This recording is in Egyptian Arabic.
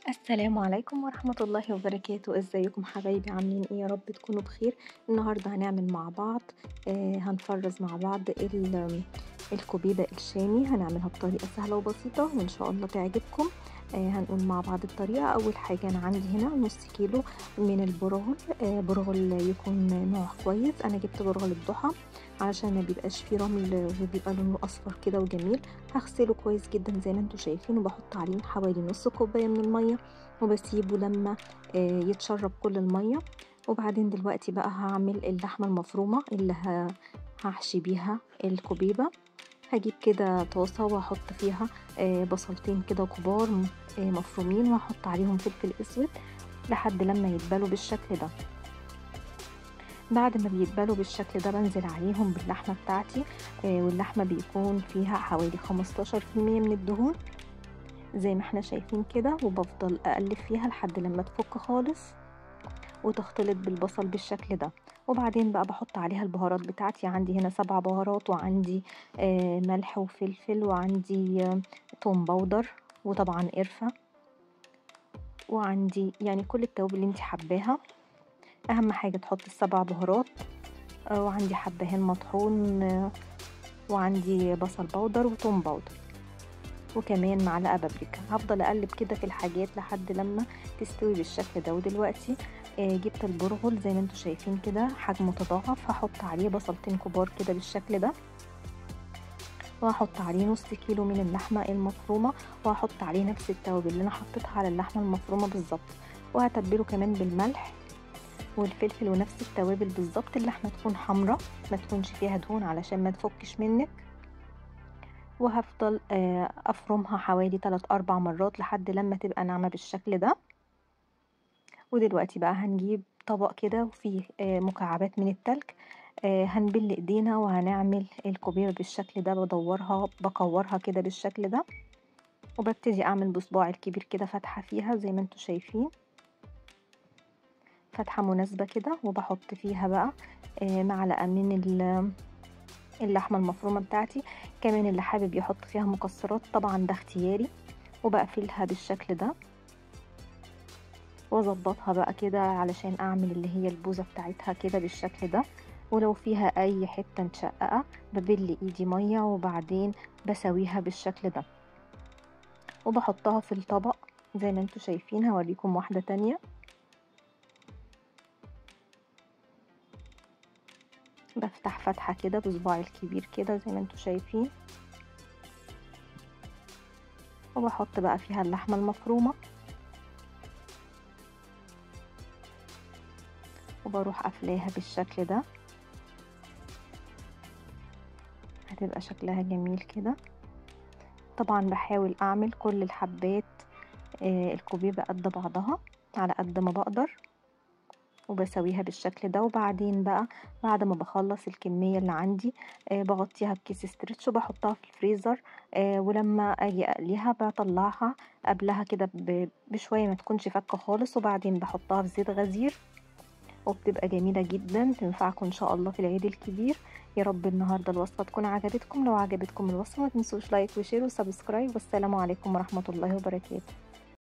السلام عليكم ورحمة الله وبركاته ازيكم حبايبي عاملين ايه يا رب تكونوا بخير النهاردة هنعمل مع بعض آه هنفرز مع بعض ال- الكوبيبة الشامي هنعملها بطريقة سهلة وبسيطة وان شاء الله تعجبكم آه هنقول مع بعض الطريقة اول حاجة انا عندي هنا نص كيلو من البرغل آه برغل يكون نوع كويس انا جبت برغل الضحى علشان ما بيبقاش فيه رمل وبيبقى لونه اصفر كده وجميل هغسله كويس جدا زي ما انتم شايفين وبحط عليه حوالي نص كوبايه من الميه وبسيبه لما آه، يتشرب كل الميه وبعدين دلوقتي بقى هعمل اللحمه المفرومه اللي ه- هحشي بيها الكوبيبه هجيب كده طاسه واحط فيها آه، بصلتين كده كبار آه، مفرومين واحط عليهم فلفل اسود لحد لما يتبلوا بالشكل ده بعد ما بيتبلوا بالشكل ده بنزل عليهم باللحمه بتاعتي آه، واللحمه بيكون فيها حوالي 15% من الدهون زي ما احنا شايفين كده وبفضل اقلب فيها لحد لما تفك خالص وتختلط بالبصل بالشكل ده وبعدين بقى بحط عليها البهارات بتاعتي عندي هنا سبع بهارات وعندي آه، ملح وفلفل وعندي آه، توم باودر وطبعا قرفة وعندي يعني كل التوابل اللي انت حباها اهم حاجة تحط السبع بهارات آه، وعندي حبهان مطحون آه، وعندي بصل باودر وتوم باودر وكمان معلقه بابريكا هفضل اقلب كده في الحاجات لحد لما تستوي بالشكل ده ودلوقتي آه، جبت البرغل زي ما انتم شايفين كده حجمه تضاعف هحط عليه بصلتين كبار كده بالشكل ده وهحط عليه نص كيلو من اللحمه المفرومه وهحط عليه نفس التوابل اللي انا حطيتها على اللحمه المفرومه بالظبط وهتبله كمان بالملح والفلفل ونفس التوابل بالظبط اللحمه تكون حمراء ما تكونش فيها دهون علشان ما تفكش منك وهفضل آه، افرمها حوالي 3 4 مرات لحد لما تبقى ناعمه بالشكل ده ودلوقتي بقى هنجيب طبق كده وفيه آه، مكعبات من التلج آه، هنبل ايدينا وهنعمل الكوبيبه بالشكل ده بدورها بكورها كده بالشكل ده وببتدي اعمل بصباعي الكبير كده فتحه فيها زي ما انتم شايفين فتحه مناسبه كده وبحط فيها بقى آه، معلقه من ال- اللحمه المفرومه بتاعتي كمان اللي حابب يحط فيها مكسرات طبعا ده اختياري وبقفلها بالشكل ده واظبطها بقى كده علشان اعمل اللي هي البوزة بتاعتها كده بالشكل ده ولو فيها اي حتة متشققة ببل ايدي مية وبعدين بسويها بالشكل ده وبحطها في الطبق زي ما انتوا شايفين هوريكم واحدة تانية بفتح فتحة كده بصباعي الكبير كده زي ما انتوا شايفين وبحط بقى فيها اللحمة المفرومة وبروح قافلاها بالشكل ده هتبقى شكلها جميل كده طبعا بحاول اعمل كل الحبات آه، الكوبيبة قد بعضها على قد ما بقدر وبسويها بالشكل ده وبعدين بقى بعد ما بخلص الكمية اللي عندي آه، بغطيها بكيس ستريتش وبحطها في الفريزر آه، ولما اجي اقليها بطلعها قبلها كده ب- بشوية ما تكونش فكة خالص وبعدين بحطها في زيت غزير وبتبقى جميلة جدا تنفعكم ان شاء الله في العيد الكبير يا رب النهاردة الوصفة تكون عجبتكم لو عجبتكم الوصفة ما تنسوش لايك وشير وسبسكرايب والسلام عليكم ورحمة الله وبركاته